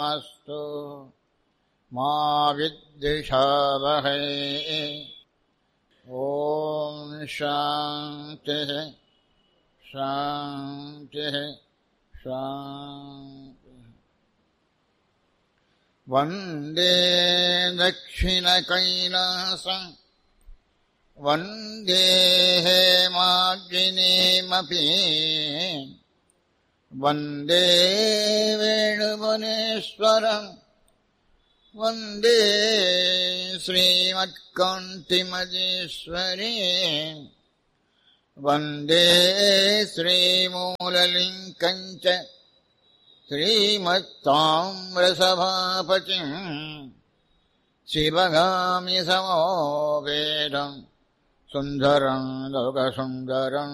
मास्तु मा विद्विषावहै ॐ शान्तिः शान्तिः शान्तिः वन्दे दक्षिणकैलासम् वन्दे हेमाग्निमपि वन्दे वेणुवनेश्वरम् वन्दे श्रीमत्कान्तिमजेश्वरी वन्दे श्रीमूललिङ्कम् च श्रीमत्ताम्रसभापतिम् शिवगामि समोपेदम् सुन्दरम् लोकसुन्दरम्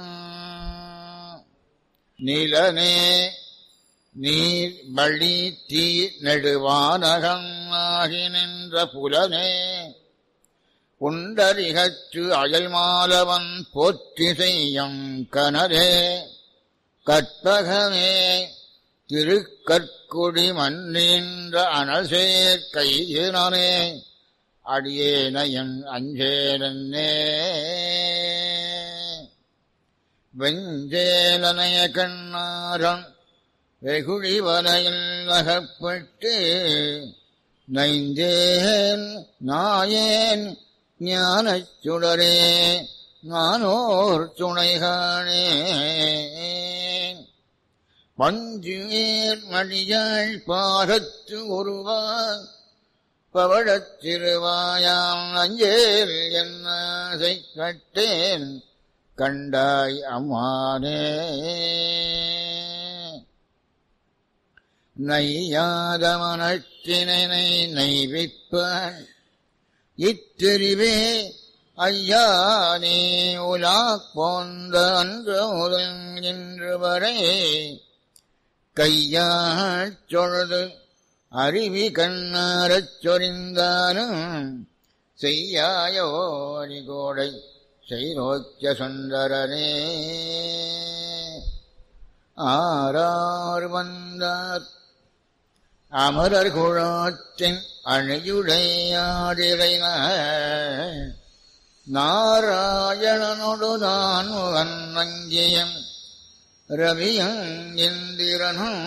நிலனே நீர் வழி தீ நெடுவானகம் ஆகி நின்ற புலனே உண்டரிகச்சு அயல் மாலவன் போற்றி செய்யும் கனரே கற்பகமே திருக்கற்குடி மன்னின்ற அனசேர் கையினே அடியேனையன் அஞ்சேனே வெஞ்சேலனைய கண்ணாரம் வெகுழி வலையில் நகப்பட்டு நைந்தேன் நாயேன் ஞானச் சுடரே நானோர் துணைகானே பஞ்சுவேர் மடியாள் பாகத்து ஒருவான் பவழத் திருவாயாம் அஞ்சேல் என்ன கட்டேன் கண்டாய் அம்மானே நையாத மனத்தினை நைவிப்பான் இத்தெரிவே ஐயா நீ உலா போந்த அன்று முதல் இன்று வரை கையாள் சொழுது அருவி கண்ணாரச் சொரிந்தானும் செய்யாயோரி கோடை செய்நோக்கிய சுந்தரனே ஆறார் வந்தார் அமரர் குழாத்தின் அணியுடையாடிரை நாராயணனொடு நான் வன்னங்கியம் ரவியும் இந்திரனும்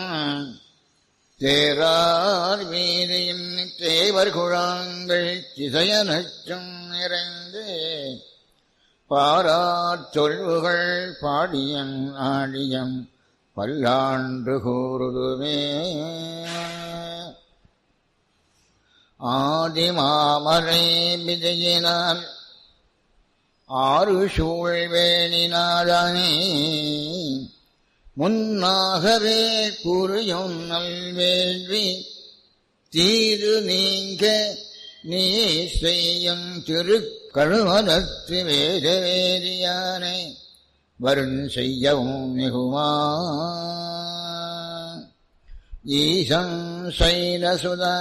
தேரார் வீதியின் தேவர் குழாங்கள் திசையனச்சும் நிறைந்து பாரார் சொல்வுகள் பாடியன் ஆடியம் பல்லாண்டு கூறுதுமே ஆதிமாமரை விஜயினால் ஆறு சூழ்வேணினாதானே முன்னாகவே புரியும் நல்வேள்வி தீது நீங்க நீ செய்யும் திருக்கழுமலத்து வேத வேதியானை வருண் செய்யவும் மிகுமா ஈசம் சைலசுதா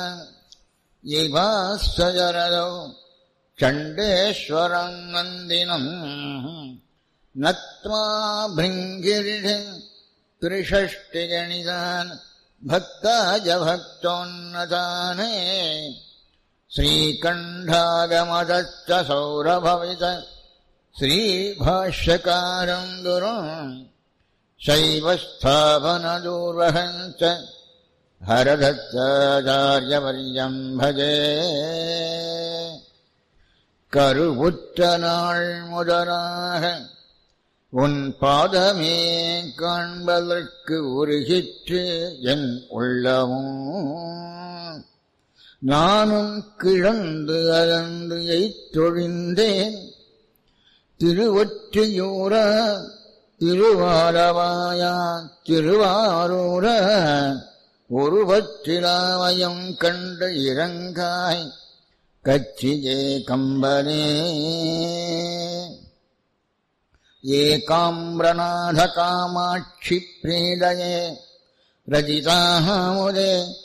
இவாசரதோ சண்டேஸ்வரம் நந்தினம் நத்மா பிருங்கிரிஷ திரிஷஷ்டிகணிதான் பக்தாஜ பக்தோன்னதானே श्रीकण्ठागमदच्च सौरभवित श्रीभाष्यकारम् गुरुम् शैवस्थापनदूर्वहम् च हरदत्ताचार्यवर्यम् भजे கருவுற்ற நாள் முதலாக உன் பாதமே காண்பதற்கு உருகிற்று என் உள்ளமும் நானும் கிழந்து அகன்று எய்தொழிந்தேன் திருவொற்றியூர திருவாரவாயா திருவாரூர ஒருவற்றிலாமயம் கண்டு இறங்காய் கச்சியே கம்பனே ஏகாம்பிரநாத காமாட்சி பிரீடயே ரஜிதாமுதே